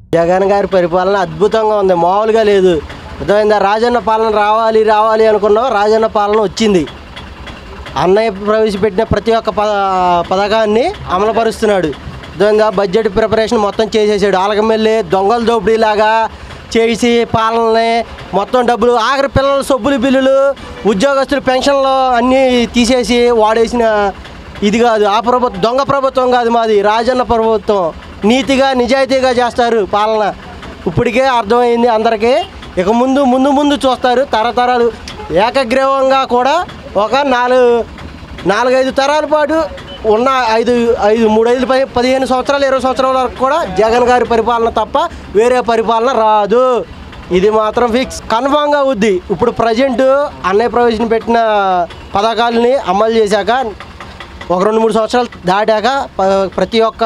జగన్ గారి పరిపాలన అద్భుతంగా ఉంది మామూలుగా లేదు అర్థమైందా రాజన్న పాలన రావాలి రావాలి అనుకున్నాం రాజన్న పాలన వచ్చింది అన్నయ్య ప్రవేశపెట్టిన ప్రతి ఒక్క పద పథకాన్ని అమలుపరుస్తున్నాడు అర్థమైందా బడ్జెట్ ప్రిపరేషన్ మొత్తం చేసేసాడు ఆలకమెల్లి దొంగల దోపిడీలాగా చేసి పాలనని మొత్తం డబ్బులు ఆఖరి పిల్లల సొబ్బులు బిల్లులు ఉద్యోగస్తులు పెన్షన్లు అన్నీ తీసేసి వాడేసిన ఇది కాదు ఆ ప్రభుత్వం దొంగ ప్రభుత్వం కాదు మాది రాజన్న ప్రభుత్వం నీతిగా నిజాయితీగా చేస్తారు పాలన ఇప్పటికే అర్థమైంది అందరికీ ఇక ముందు ముందు ముందు చూస్తారు తరతరాలు ఏకగ్రీవంగా కూడా ఒక నాలుగు నాలుగైదు తరాల పాటు ఉన్న ఐదు ఐదు మూడు ఐదు పది పదిహేను సంవత్సరాలు ఇరవై సంవత్సరాల వరకు కూడా జగన్ గారి పరిపాలన తప్ప వేరే పరిపాలన రాదు ఇది మాత్రం ఫిక్స్ కన్ఫామ్గా అవుద్ది ఇప్పుడు ప్రజెంట్ అన్నయ్య ప్రవేశం పెట్టిన పథకాలని అమలు చేశాక ఒక రెండు మూడు సంవత్సరాలు దాటాక ప- ప్రతి ఒక్క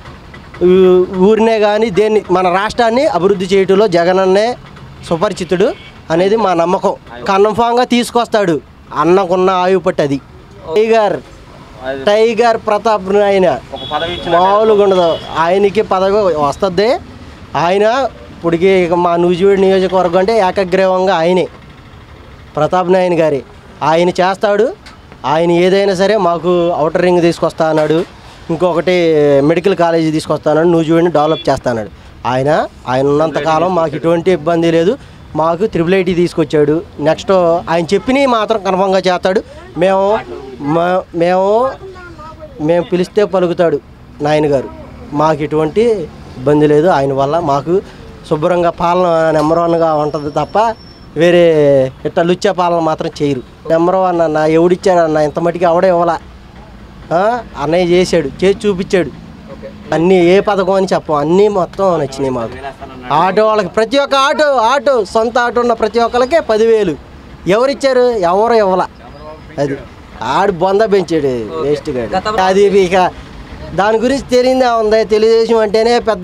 ఊ- ఊరినే కానీ దేన్ని మన రాష్ట్రాన్ని అభివృద్ధి చేయటంలో జగన్ అన్నే సుపరిచితుడు అనేది మా నమ్మకం కన్ఫామ్గా తీసుకొస్తాడు అన్నకున్న ఆయువు పట్టు అది టైగర్ టైగర్ ప్రతాప్ ఆయన ఒక పదవి ఇచ్చిన మామూలుగా ఉండదు ఆయనకి పదవి వస్తుంది ఆయన ఇప్పటికి ఇక మా నూజివీడు నియోజకవర్గం అంటే ఏకగ్రీవంగా ఆయనే ప్రతాప్ నాయన్ గారి ఆయన చేస్తాడు ఆయన ఏదైనా సరే మాకు అవుటర్ రింగ్ తీసుకొస్తా అన్నాడు ఇంకొకటి మెడికల్ కాలేజీ తీసుకొస్తా అన్నాడు నూజివీడిని డెవలప్ చేస్తా అన్నాడు ఆయన ఆయన ఉన్నంతకాలం మాకు ఎటువంటి ఇబ్బంది లేదు మాకు త్రిబుల్ ఐటీ తీసుకొచ్చాడు నెక్స్ట్ ఆయన చెప్పినవి మాత్రం కన్ఫామ్గా చేస్తాడు మేము మా- మేము మేము పిలిస్తే పలుకుతాడు నాయన గారు మాకు ఎటువంటి ఇబ్బంది లేదు ఆయన వల్ల మాకు శుభ్రంగా పాలన నెంబర్ వన్గా ఉంటుంది తప్ప వేరే ఇట్లా లుచ్చే పాలన మాత్రం చేయరు నెంబర్ వన్ అన్న ఎవడిచ్చాడు అన్న ఇంత మటుకి ఎవడే ఇవ్వాల ఆ? అన్నయ్య చేశాడు చేసి చూపించాడు అన్నీ ఏ పథకం అని చెప్పం అన్నీ మొత్తం నచ్చినాయి మాకు ఆటో వాళ్ళకి ప్రతి ఒక్క ఆటో ఆటో సొంత ఆటో ఉన్న ప్రతి ఒక్కరికి పదివేలు ఎవరిచ్చారు ఎవరు ఇవ్వాల అది ఆడు బొంద పెంచాడు వేస్ట్ గాడు అది ఇక దాని గురించి తెలియదే ఉంది తెలుగుదేశం అంటేనే పెద్ద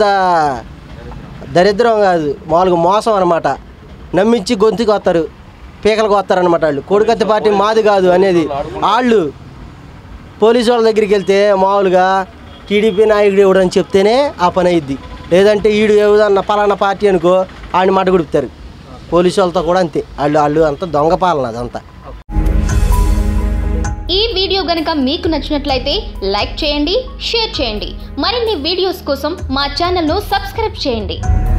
దరిద్రం కాదు మామూలుగా మోసం అనమాట నమ్మించి గొంతుకు వస్తారు పీకలకు వస్తారనమాట వాళ్ళు కోడికత్తి పార్టీ మాది కాదు అనేది వాళ్ళు పోలీసు వాళ్ళ దగ్గరికి వెళ్తే మామూలుగా టీడీపీ నాయకుడు ఎవడు అని చెప్తేనే ఆ పని అయ్యిద్ది లేదంటే ఈడు ఏదన్నా పలానా పార్టీ అనుకో ఆయన మాట గుడుపుతారు పోలీసు వాళ్ళతో కూడా అంతే వాళ్ళు వాళ్ళు అంతా దొంగ పాలన అదంతా ఈ వీడియో గనుక మీకు నచ్చినట్లయితే లైక్ చేయండి షేర్ చేయండి మరిన్ని వీడియోస్ కోసం మా ఛానల్ను సబ్స్క్రైబ్ చేయండి